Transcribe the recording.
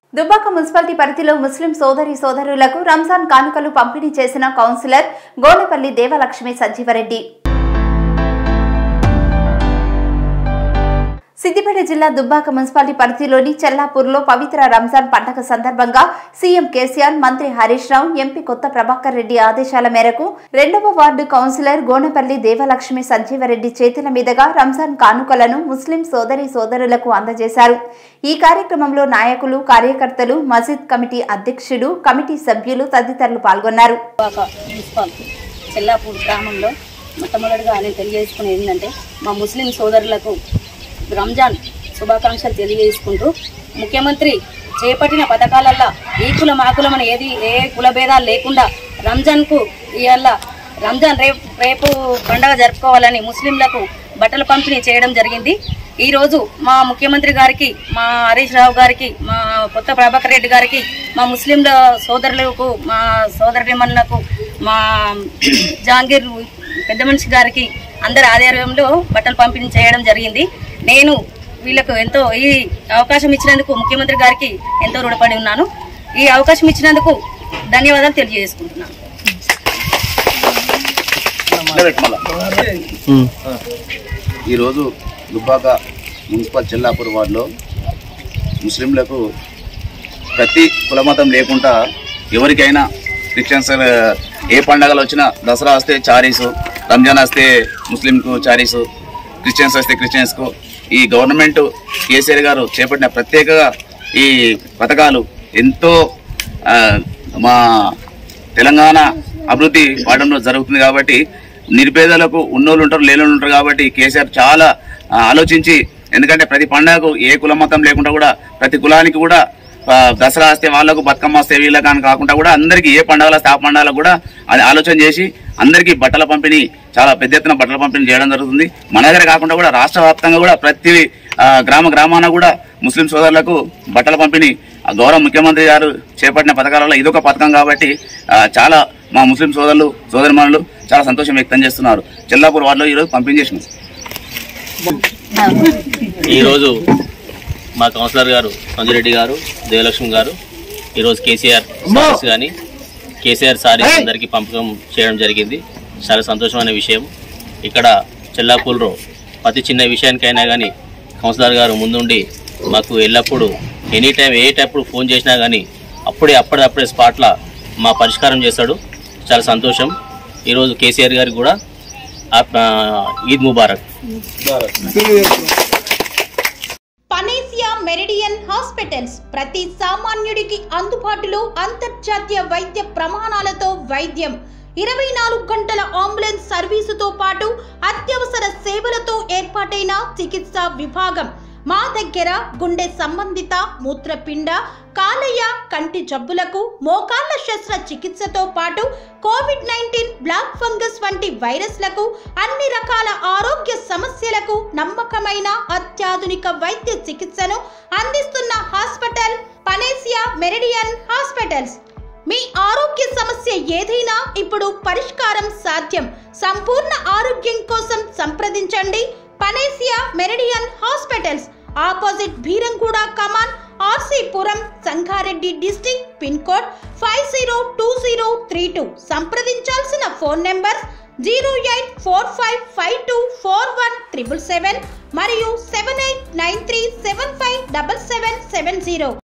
Dubbaka municipality పరిధిలో ముస్లిం సోదరి సోదరులకు రంజాన్ కానుకలు పంపిణీ చేసిన కౌన్సిలర్ గోనపల్లి దేవలక్ష్మి సంజీవరెడ్డి సిద్దిపేట జిల్లా దుబ్బాక మున్సిపాలిటీ పరిధిలోని చెల్లాపూర్లో పవిత్ర రంజాన్ పండగ సందర్భంగా సీఎం కేసీఆర్ మంత్రి హరీష్ రావు ఎంపీ కొత్త ప్రభాకర్ రెడ్డి ఆదేశాల మేరకు రెండవ వార్డు కౌన్సిలర్ గోనపల్లి దేవలక్ష్మి సంజీవరెడ్డి చేతుల మీదుగా రంజాన్ కానుకలను ముస్లిం సోదరి సోదరులకు అందజేశారు ఈ కార్యక్రమంలో నాయకులు కార్యకర్తలు మసీద్ కమిటీ అధ్యక్షుడు కమిటీ సభ్యులు తదితరులు పాల్గొన్నారు దుబ్బాక మున్సిపల్ చెల్లాపూర్ గ్రామంలో మొట్టమొదటిగా నేను తెలియజేసుకునేది ఏంటంటే మా ముస్లిం సోదరులకు రంజాన్ శుభాకాంక్షలు తెలియజేసుకుంటూ ముఖ్యమంత్రి చేపట్టిన పథకాలల్లో ఈ కులం ఆ కులం అని ఏది ఏ కుల భేదాలు లేకుండా రంజాన్కు ఇవాళ రంజాన్ రేపు రేపు పండగ జరుపుకోవాలని ముస్లింలకు బట్టలు పంపిణీ చేయడం జరిగింది ఈరోజు మా ముఖ్యమంత్రి గారికి మా హరీష్ రావు గారికి మా కొత్త ప్రభాకర్ రెడ్డి గారికి మా ముస్లింల సోదరులకు మా సోదరిమణులకు మా జహాంగీర్ పెద్ద మనిషి గారికి అందరి ఆధ్వర్యంలో బట్టలు పంపిణీ చేయడం జరిగింది నేను వీళ్ళకు ఎంతో ఈ అవకాశం ఇచ్చినందుకు ముఖ్యమంత్రి గారికి ఎంతో రుణపడి ఉన్నాను ఈ అవకాశం ఇచ్చినందుకు ధన్యవాదాలు తెలియజేసుకుంటున్నాను ఈరోజు దుబ్బాక మున్సిపల్ చెల్లాపూర్ వార్డులో ముస్లింలకు ప్రతి కులమతం లేకుండా ఎవరికైనా క్రిస్టియన్స్ ఆ, ఏ పండగలు వచ్చినా దసరా వస్తే చారీసు రంజాన్ వస్తే ముస్లింకు చారీసు క్రిస్టియన్స్ వస్తే క్రిస్టియన్స్కు ఈ గవర్నమెంట్ కేసీఆర్ గారు చేపట్టిన ప్రత్యేకగా ఈ పథకాలు ఎంతో ఆ, మా తెలంగాణ అభివృద్ధి వాడడంలో జరుగుతుంది కాబట్టి నిరుపేదలకు ఉన్నోళ్ళు ఉంటారు లేనోళ్ళు ఉంటారు కాబట్టి కేసీఆర్ చాలా ఆ, ఆలోచించి ఎందుకంటే ప్రతి పండగకు ఏ కుల మతం లేకుండా కూడా ప్రతి కులానికి కూడా ఆ, దసరా వస్తే వాళ్ళకు బతుకమ్మ వస్తే వీళ్ళకి అని కాకుండా కూడా అందరికీ ఏ పండగలు వస్తే ఆ పండగలకు కూడా అది ఆలోచన చేసి అందరికీ బట్టల పంపిణీ చాలా పెద్ద ఎత్తున బట్టల పంపిణీ చేయడం జరుగుతుంది మన దగ్గర కాకుండా కూడా రాష్ట్ర వ్యాప్తంగా కూడా ప్రతి ఆ, గ్రామ గ్రామాన కూడా ముస్లిం సోదరులకు బట్టల పంపిణీ ఆ గౌరవ ముఖ్యమంత్రి గారు చేపట్టిన పథకాలలో ఇదొక పథకం కాబట్టి ఆ, చాలా మా ముస్లిం సోదరులు సోదరిమణులు చాలా సంతోషం వ్యక్తం చేస్తున్నారు చెల్లాపూర్ వార్డులో ఈరోజు పంపిణీ చేసినాం ఈరోజు మా కౌన్సిలర్ గారు సంజయరెడ్డి గారు దేవలక్ష్మి గారు ఈరోజు కేసీఆర్ సారీస్ కానీ కేసీఆర్ సారీస్ అందరికీ పంపకం చేయడం జరిగింది చాలా సంతోషమైన విషయం ఇక్కడ చెల్లాపూర్లో ప్రతి చిన్న విషయానికైనా కానీ కౌన్సిలర్ గారు ముందుండి మాకు ఎల్లప్పుడూ ఎనీ టైం ఏ టైప్పుడు ఫోన్ చేసినా కానీ అప్పుడే అప్పుడప్పుడే స్పాట్లో మా పరిష్కారం చేస్తాడు చాలా సంతోషం ఈరోజు కేసీఆర్ గారికి కూడా ఆ- ఈద్ ముబారక్ పనేసియా మెరిడియన్ హాస్పిటల్స్ ప్రతి సామాన్యుడికి అందుబాటులో అంతర్జాతీయ వైద్య ప్రమాణాలతో వైద్యం ఇరవై నాలుగు గంటల అంబులెన్స్ సర్వీసుతో పాటు అత్యవసర సేవలతో ఏర్పాటైన చికిత్సా విభాగం మా దగ్గర గుండె సంబంధిత మూత్రపిండ కాలేయ కంటి జబ్బులకు మోకాళ్ల శస్త్ర చికిత్సతో పాటు కోవిడ్ నైన్టీన్ బ్లాక్ ఫంగస్ వంటి వైరస్లకు అన్ని రకాల ఆరోగ్య సమస్యలకు నమ్మకమైన అత్యాధునిక వైద్య చికిత్సను అందిస్తున్న హాస్పిటల్ పనేసియా మెరిడియన్ హాస్పిటల్స్ మీ ఆరోగ్య సమస్య ఏదైనా ఇప్పుడు పరిష్కారం సాధ్యం సంపూర్ణ ఆరోగ్యం కోసం సంప్రదించండి Panacea Meridian hospitals opposite Bhiramguda కమాన్ RC Puram Sangareddy district pin code five zero two zero three two సంప్రదించాల్సిన phone number zero eight four five five two four one triple seven మరియు seven eight nine three seven five double seven seven zero